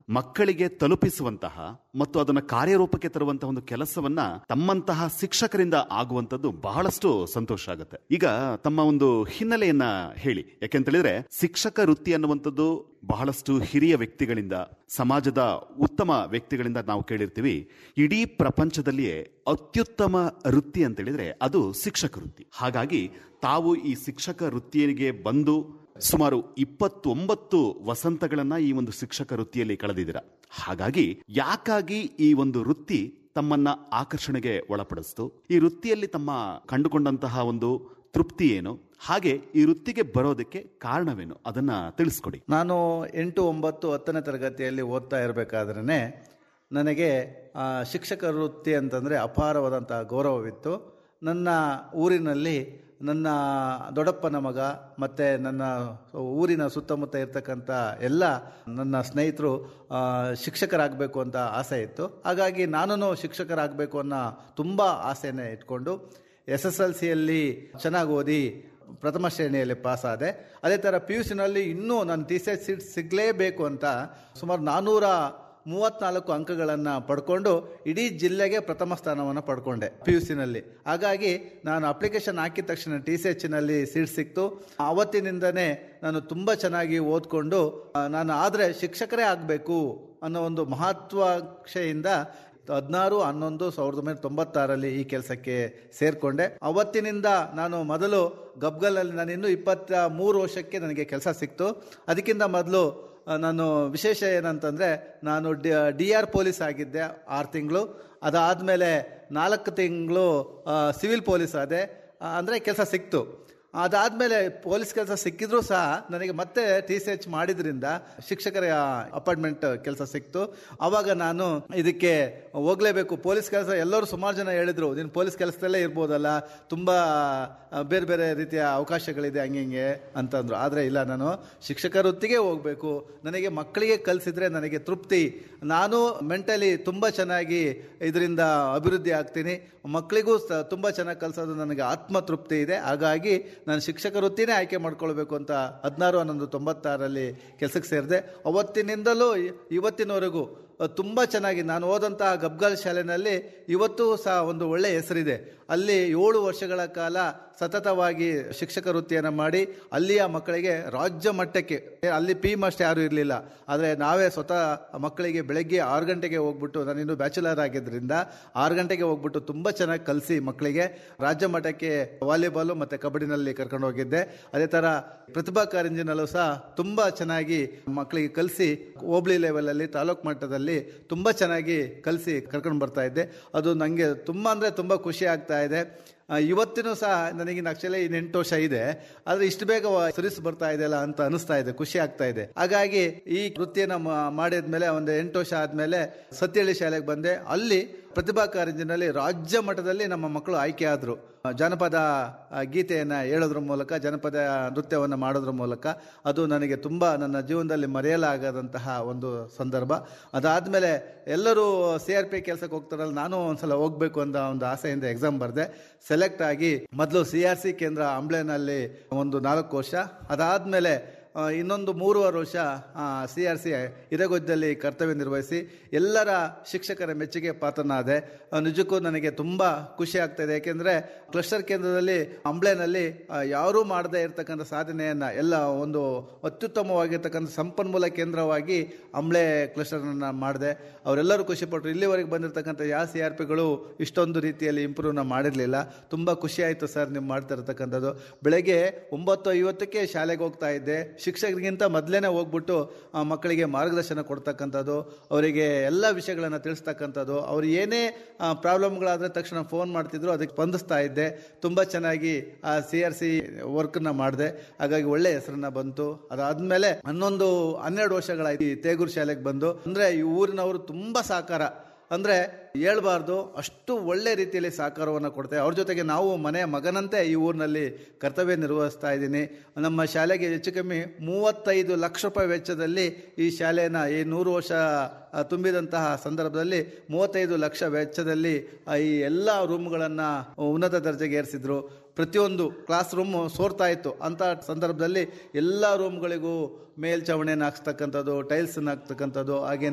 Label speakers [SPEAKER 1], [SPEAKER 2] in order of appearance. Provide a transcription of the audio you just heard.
[SPEAKER 1] ಮಕ್ಕಳಿಗೆ ತಲುಪಿಸುವಂತಹ ಮತ್ತು ಅದನ್ನ ಕಾರ್ಯರೂಪಕ್ಕೆ ತರುವಂತಹ ಒಂದು ಕೆಲಸವನ್ನ ತಮ್ಮಂತಹ ಶಿಕ್ಷಕರಿಂದ ಆಗುವಂತದ್ದು ಬಹಳಷ್ಟು ಸಂತೋಷ ಆಗುತ್ತೆ ಈಗ ತಮ್ಮ ಒಂದು ಹಿನ್ನೆಲೆಯನ್ನ ಹೇಳಿ ಯಾಕೆಂತೇಳಿದ್ರೆ ಶಿಕ್ಷಕ ವೃತ್ತಿ ಅನ್ನುವಂಥದ್ದು ಬಹಳಷ್ಟು ಹಿರಿಯ ವ್ಯಕ್ತಿಗಳಿಂದ ಸಮಾಜದ ಉತ್ತಮ ವ್ಯಕ್ತಿಗಳಿಂದ ನಾವು ಕೇಳಿರ್ತೀವಿ ಇಡೀ ಪ್ರಪಂಚದಲ್ಲಿಯೇ ಅತ್ಯುತ್ತಮ ವೃತ್ತಿ ಅಂತ ಹೇಳಿದ್ರೆ ಅದು ಶಿಕ್ಷಕ ವೃತ್ತಿ ಹಾಗಾಗಿ ತಾವು ಈ ಶಿಕ್ಷಕ ವೃತ್ತಿಗೆ ಬಂದು ಸುಮಾರು ಇಪ್ಪತ್ತೊಂಬತ್ತು ವಸಂತಗಳನ್ನ ಈ ಒಂದು ಶಿಕ್ಷಕ ವೃತ್ತಿಯಲ್ಲಿ ಕಳೆದಿದ್ದೀರ ಹಾಗಾಗಿ ಯಾಕಾಗಿ ಈ ಒಂದು ವೃತ್ತಿ ತಮ್ಮನ್ನ ಆಕರ್ಷಣೆಗೆ ಒಳಪಡಿಸ್ತು ಈ ವೃತ್ತಿಯಲ್ಲಿ ತಮ್ಮ ಕಂಡುಕೊಂಡಂತಹ ಒಂದು ತೃಪ್ತಿ ಏನು ಹಾಗೆ ಈ ವೃತ್ತಿಗೆ ಬರೋದಕ್ಕೆ ಕಾರಣವೇನು ಅದನ್ನ ತಿಳಿಸ್ಕೊಡಿ
[SPEAKER 2] ನಾನು ಎಂಟು ಒಂಬತ್ತು ಹತ್ತನೇ ತರಗತಿಯಲ್ಲಿ ಓದ್ತಾ ಇರಬೇಕಾದ್ರೇ ನನಗೆ ಆ, ಶಿಕ್ಷಕ ವೃತ್ತಿ ಅಂತಂದರೆ ಅಪಾರವಾದಂಥ ಗೌರವವಿತ್ತು ನನ್ನ ಊರಿನಲ್ಲಿ ನನ್ನ ದೊಡ್ಡಪ್ಪನ ಮಗ ಮತ್ತು ನನ್ನ ಊರಿನ ಸುತ್ತಮುತ್ತ ಇರ್ತಕ್ಕಂಥ ಎಲ್ಲ ನನ್ನ ಸ್ನೇಹಿತರು ಆ, ಶಿಕ್ಷಕರಾಗಬೇಕು ಅಂತ ಆಸೆ ಇತ್ತು ಹಾಗಾಗಿ ನಾನು ಶಿಕ್ಷಕರಾಗಬೇಕು ಅನ್ನೋ ತುಂಬ ಆಸೆನೇ ಇಟ್ಕೊಂಡು ಎಸ್ ಎಸ್ ಎಲ್ ಸಿಯಲ್ಲಿ ಚೆನ್ನಾಗಿ ಓದಿ ಪ್ರಥಮ ಶ್ರೇಣಿಯಲ್ಲಿ ಪಾಸ್ ಆದೆ ಅದೇ ಥರ ಪಿ ಯು ಸಿನಲ್ಲಿ ಇನ್ನೂ ನಾನು ಟಿ ಸಿ ಎಚ್ ಸೀಟ್ ಸಿಗಲೇಬೇಕು ಅಂತ ಸುಮಾರು ನಾನ್ನೂರ ಮೂವತ್ತ್ನಾಲ್ಕು ಅಂಕಗಳನ್ನು ಪಡ್ಕೊಂಡು ಇಡೀ ಜಿಲ್ಲೆಗೆ ಪ್ರಥಮ ಸ್ಥಾನವನ್ನು ಪಡ್ಕೊಂಡೆ ಪಿ ಯು ಸಿನಲ್ಲಿ ಹಾಗಾಗಿ ನಾನು ಅಪ್ಲಿಕೇಶನ್ ಹಾಕಿದ ತಕ್ಷಣ ಟಿ ಸಿ ಎಚ್ನಲ್ಲಿ ಸೀಟ್ ಸಿಕ್ತು ಆವತ್ತಿನಿಂದನೇ ನಾನು ತುಂಬ ಚೆನ್ನಾಗಿ ಓದ್ಕೊಂಡು ಆ, ನಾನು ಆದರೆ ಶಿಕ್ಷಕರೇ ಆಗಬೇಕು ಅನ್ನೋ ಒಂದು ಮಹತ್ವಾಕ್ಷೆಯಿಂದ ಹದಿನಾರು ಹನ್ನೊಂದು ಸಾವಿರದ ಒಂಬೈನೂರ ತೊಂಬತ್ತಾರಲ್ಲಿ ಈ ಕೆಲಸಕ್ಕೆ ಸೇರಿಕೊಂಡೆ ಅವತ್ತಿನಿಂದ ನಾನು ಮೊದಲು ಗಬ್ಗಲಲ್ಲಿ ನಾನು ಇನ್ನೂ ಇಪ್ಪತ್ತ ಮೂರು ವರ್ಷಕ್ಕೆ ನನಗೆ ಕೆಲಸ ಸಿಕ್ತು ಅದಕ್ಕಿಂತ ಮೊದಲು ಆ, ನಾನು ವಿಶೇಷ ಏನಂತಂದರೆ ನಾನು ಡಿ ಡಿ ಆರ್ ಪೊಲೀಸ್ ಆಗಿದ್ದೆ ಆರು ತಿಂಗಳು ಅದಾದಮೇಲೆ ನಾಲ್ಕು ತಿಂಗಳು ಸಿವಿಲ್ ಪೊಲೀಸ್ ಆದೆ ಅಂದರೆ ಕೆಲಸ ಸಿಕ್ತು ಅದಾದಮೇಲೆ ಪೊಲೀಸ್ ಕೆಲಸ ಸಿಕ್ಕಿದ್ರೂ ಸಹ ನನಗೆ ಮತ್ತೆ ಟಿ ಸಿ ಎಚ್ ಮಾಡಿದ್ರಿಂದ ಶಿಕ್ಷಕರ ಅಪಾಯಿಂಟ್ಮೆಂಟ್ ಕೆಲಸ ಸಿಕ್ತು ಆವಾಗ ನಾನು ಇದಕ್ಕೆ ಹೋಗಲೇಬೇಕು ಪೊಲೀಸ್ ಕೆಲಸ ಎಲ್ಲರೂ ಸುಮಾರು ಜನ ಹೇಳಿದರು ನೀನು ಪೊಲೀಸ್ ಕೆಲಸದಲ್ಲೇ ಇರ್ಬೋದಲ್ಲ ತುಂಬ ಆ, ಬೇರೆ ಬೇರೆ ರೀತಿಯ ಅವಕಾಶಗಳಿದೆ ಹಂಗೆ ಹಿಂಗೆ ಅಂತಂದರು ಆದರೆ ಇಲ್ಲ ನಾನು ಶಿಕ್ಷಕ ವೃತ್ತಿಗೆ ಹೋಗಬೇಕು ನನಗೆ ಮಕ್ಕಳಿಗೆ ಕಲಿಸಿದ್ರೆ ನನಗೆ ತೃಪ್ತಿ ನಾನು ಮೆಂಟಲಿ ತುಂಬ ಚೆನ್ನಾಗಿ ಇದರಿಂದ ಅಭಿವೃದ್ಧಿ ಆಗ್ತೀನಿ ಮಕ್ಕಳಿಗೂ ಸ ತುಂಬ ಚೆನ್ನಾಗಿ ಕಲಿಸೋದು ನನಗೆ ಆತ್ಮತೃಪ್ತಿ ಇದೆ ಹಾಗಾಗಿ ನಾನು ಶಿಕ್ಷಕ ವೃತ್ತಿನೇ ಆಯ್ಕೆ ಮಾಡ್ಕೊಳ್ಬೇಕು ಅಂತ ಹದಿನಾರು ಹನ್ನೊಂದು ತೊಂಬತ್ತಾರರಲ್ಲಿ ಕೆಲಸಕ್ಕೆ ಸೇರಿದೆ ಅವತ್ತಿನಿಂದಲೂ ಇ- ಇವತ್ತಿನವರೆಗೂ ತುಂಬ ಚೆನ್ನಾಗಿ ನಾನು ಓದಂತಹ ಗಬ್ಗಾಲ್ ಶಾಲೆಯಲ್ಲಿ ಇವತ್ತೂ ಸಹ ಒಂದು ಒಳ್ಳೆಯ ಹೆಸರಿದೆ ಅಲ್ಲಿ ಏಳು ವರ್ಷಗಳ ಕಾಲ ಸತತವಾಗಿ ಶಿಕ್ಷಕ ವೃತ್ತಿಯನ್ನು ಮಾಡಿ ಅಲ್ಲಿಯ ಮಕ್ಕಳಿಗೆ ರಾಜ್ಯ ಮಟ್ಟಕ್ಕೆ ಅಲ್ಲಿ ಪಿ ಮಾಸ್ಟರ್ ಯಾರೂ ಇರಲಿಲ್ಲ ಆದರೆ ನಾವೇ ಸ್ವತಃ ಮಕ್ಕಳಿಗೆ ಬೆಳಗ್ಗೆ ಆರು ಗಂಟೆಗೆ ಹೋಗ್ಬಿಟ್ಟು ನಾನು ಇನ್ನೂ ಬ್ಯಾಚುಲರ್ ಆಗಿದ್ದರಿಂದ ಆರು ಗಂಟೆಗೆ ಹೋಗ್ಬಿಟ್ಟು ತುಂಬ ಚೆನ್ನಾಗಿ ಕಲಿಸಿ ಮಕ್ಕಳಿಗೆ ರಾಜ್ಯ ಮಟ್ಟಕ್ಕೆ ವಾಲಿಬಾಲು ಮತ್ತು ಕಬಡ್ಡಿನಲ್ಲಿ ಕರ್ಕೊಂಡು ಹೋಗಿದ್ದೆ ಅದೇ ಥರ ಪ್ರತಿಭಾ ಕಾರಂಜಿನಲ್ಲೂ ಸಹ ತುಂಬ ಚೆನ್ನಾಗಿ ಮಕ್ಕಳಿಗೆ ಕಲಿಸಿ ಹೋಬಳಿ ಲೆವೆಲಲ್ಲಿ ತಾಲೂಕು ಮಟ್ಟದಲ್ಲಿ ತುಂಬ ಚೆನ್ನಾಗಿ ಕಲಿಸಿ ಕರ್ಕೊಂಡು ಬರ್ತಾ ಇದ್ದೆ ಅದು ನನಗೆ ತುಂಬ ಅಂದರೆ ತುಂಬ ಖುಷಿ ಆಗ್ತಾ ಇದೆ ಆ, ಇವತ್ತಿನೂ ಸಹ ನನಗಿನ ಆಕ್ಚುಲಿ ಇನ್ನು ಎಂಟು ವರ್ಷ ಇದೆ ಆದರೆ ಇಷ್ಟು ಬೇಗ ಸರಿಸ್ ಬರ್ತಾ ಇದೆಯಲ್ಲ ಅಂತ ಅನಿಸ್ತಾ ಇದೆ ಖುಷಿ ಆಗ್ತಾ ಇದೆ ಹಾಗಾಗಿ ಈ ವೃತ್ತಿಯನ್ನು ಮಾ- ಮಾಡಿದ್ಮೇಲೆ ಒಂದು ಎಂಟು ವರ್ಷ ಆದಮೇಲೆ ಸತ್ಯಹಳ್ಳಿ ಶಾಲೆಗೆ ಬಂದೆ ಅಲ್ಲಿ ಪ್ರತಿಭಾ ಕಾರಂಜಿನಲ್ಲಿ ರಾಜ್ಯ ಮಟ್ಟದಲ್ಲಿ ನಮ್ಮ ಮಕ್ಕಳು ಆಯ್ಕೆ ಆದರು ಜಾನಪದ ಆ, ಗೀತೆಯನ್ನು ಹೇಳೋದ್ರ ಮೂಲಕ ಜನಪದ ನೃತ್ಯವನ್ನು ಮಾಡೋದ್ರ ಮೂಲಕ ಅದು ನನಗೆ ತುಂಬ ನನ್ನ ಜೀವನದಲ್ಲಿ ಮರೆಯಲಾಗದಂತಹ ಒಂದು ಸಂದರ್ಭ ಅದಾದಮೇಲೆ ಎಲ್ಲರೂ ಸಿ ಆರ್ ಪಿ ಕೆಲಸಕ್ಕೆ ಹೋಗ್ತಾರಲ್ಲ ನಾನು ಒಂದ್ಸಲ ಹೋಗಬೇಕು ಅಂತ ಒಂದು ಆಸೆಯಿಂದ ಎಕ್ಸಾಮ್ ಬರೆದೆ ಸೆಲೆಕ್ಟ್ ಆಗಿ ಮೊದಲು ಸಿ ಆರ್ ಸಿ ಕೇಂದ್ರ ಅಂಬ್ಲೆನಲ್ಲಿ ಒಂದು ನಾಲ್ಕು ವರ್ಷ ಅದಾದಮೇಲೆ ಆ, ಇನ್ನೊಂದು ಮೂರುವರೆ ವರ್ಷ ಸಿ ಆರ್ ಸಿ ಹಿರೇಗೊಜ್ಜಲ್ಲಿ ಕರ್ತವ್ಯ ನಿರ್ವಹಿಸಿ ಎಲ್ಲರ ಶಿಕ್ಷಕರ ಮೆಚ್ಚುಗೆ ಪಾತ್ರನಾದೆ ಆ, ನಿಜಕ್ಕೂ ನನಗೆ ತುಂಬ ಖುಷಿ ಆಗ್ತಾಯಿದೆ ಯಾಕೆಂದರೆ ಕ್ಲಸ್ಟರ್ ಕೇಂದ್ರದಲ್ಲಿ ಅಂಬ್ಲೆನಲ್ಲಿ ಆ, ಯಾರೂ ಮಾಡದೇ ಇರತಕ್ಕಂಥ ಸಾಧನೆಯನ್ನು ಎಲ್ಲ ಒಂದು ಅತ್ಯುತ್ತಮವಾಗಿರ್ತಕ್ಕಂಥ ಸಂಪನ್ಮೂಲ ಕೇಂದ್ರವಾಗಿ ಅಂಬ್ಲೆ ಕ್ಲಸ್ಟರ್ನ ಮಾಡಿದೆ ಅವರೆಲ್ಲರೂ ಖುಷಿಪಟ್ಟರು ಇಲ್ಲಿವರೆಗೆ ಬಂದಿರತಕ್ಕಂಥ ಯಾವ ಸಿ ಆರ್ ಪಿಗಳು ಇಷ್ಟೊಂದು ರೀತಿಯಲ್ಲಿ ಇಂಪ್ರೂವ್ನ ಮಾಡಿರಲಿಲ್ಲ ತುಂಬ ಖುಷಿ ಆಯಿತು ಸರ್ ನೀವು ಮಾಡ್ತಾ ಇರತಕ್ಕಂಥದ್ದು ಬೆಳಗ್ಗೆ ಒಂಬತ್ತು ಐವತ್ತಕ್ಕೆ ಶಾಲೆಗೆ ಹೋಗ್ತಾ ಇದ್ದೆ ಶಿಕ್ಷಕರಿಗಿಂತ ಮೊದಲೇ ಹೋಗ್ಬಿಟ್ಟು ಆ ಮಕ್ಕಳಿಗೆ ಮಾರ್ಗದರ್ಶನ ಕೊಡ್ತಕ್ಕಂಥದ್ದು ಅವರಿಗೆ ಎಲ್ಲ ವಿಷಯಗಳನ್ನು ತಿಳಿಸ್ತಕ್ಕಂಥದ್ದು ಅವ್ರು ಏನೇ ಪ್ರಾಬ್ಲಮ್ಗಳಾದರೆ ತಕ್ಷಣ ಫೋನ್ ಮಾಡ್ತಿದ್ರು ಅದಕ್ಕೆ ಸ್ಪಂದಿಸ್ತಾ ಇದ್ದೆ ತುಂಬ ಚೆನ್ನಾಗಿ ಆ ಸಿ ಆರ್ ಸಿ ವರ್ಕನ್ನ ಮಾಡಿದೆ ಹಾಗಾಗಿ ಒಳ್ಳೆ ಹೆಸರನ್ನ ಬಂತು ಅದಾದ್ಮೇಲೆ ಹನ್ನೊಂದು ಹನ್ನೆರಡು ವರ್ಷಗಳಾಯ್ತು ಈ ತೇಗೂರು ಶಾಲೆಗೆ ಬಂದು ಅಂದರೆ ಈ ಊರಿನವರು ತುಂಬ ಸಹಕಾರ ಅಂದರೆ ಹೇಳ್ಬಾರ್ದು ಅಷ್ಟು ಒಳ್ಳೆ ರೀತಿಯಲ್ಲಿ ಸಹಕಾರವನ್ನು ಕೊಡ್ತೇವೆ ಅವ್ರ ಜೊತೆಗೆ ನಾವು ಮನೆಯ ಮಗನಂತೆ ಈ ಊರಿನಲ್ಲಿ ಕರ್ತವ್ಯ ನಿರ್ವಹಿಸ್ತಾ ಇದ್ದೀನಿ ನಮ್ಮ ಶಾಲೆಗೆ ಹೆಚ್ಚು ಕಮ್ಮಿ ಮೂವತ್ತೈದು ಲಕ್ಷ ರೂಪಾಯಿ ವೆಚ್ಚದಲ್ಲಿ ಈ ಶಾಲೆನ ಈ ನೂರು ವರ್ಷ ಆ, ತುಂಬಿದಂತಹ ಸಂದರ್ಭದಲ್ಲಿ ಮೂವತ್ತೈದು ಲಕ್ಷ ವೆಚ್ಚದಲ್ಲಿ ಆ, ಈ ಎಲ್ಲ ರೂಮ್ಗಳನ್ನು ಉನ್ನತ ದರ್ಜೆಗೆ ಏರಿಸಿದ್ರು ಪ್ರತಿಯೊಂದು ಕ್ಲಾಸ್ ರೂಮ್ ಸೋರ್ತಾ ಇತ್ತು ಅಂಥ ಸಂದರ್ಭದಲ್ಲಿ ಎಲ್ಲ ರೂಮ್ಗಳಿಗೂ ಮೇಲ್ಛಾವಣಿಯನ್ನು ಹಾಕ್ಸ್ತಕ್ಕಂಥದ್ದು ಟೈಲ್ಸನ್ನು ಹಾಕ್ತಕ್ಕಂಥದ್ದು ಹಾಗೆ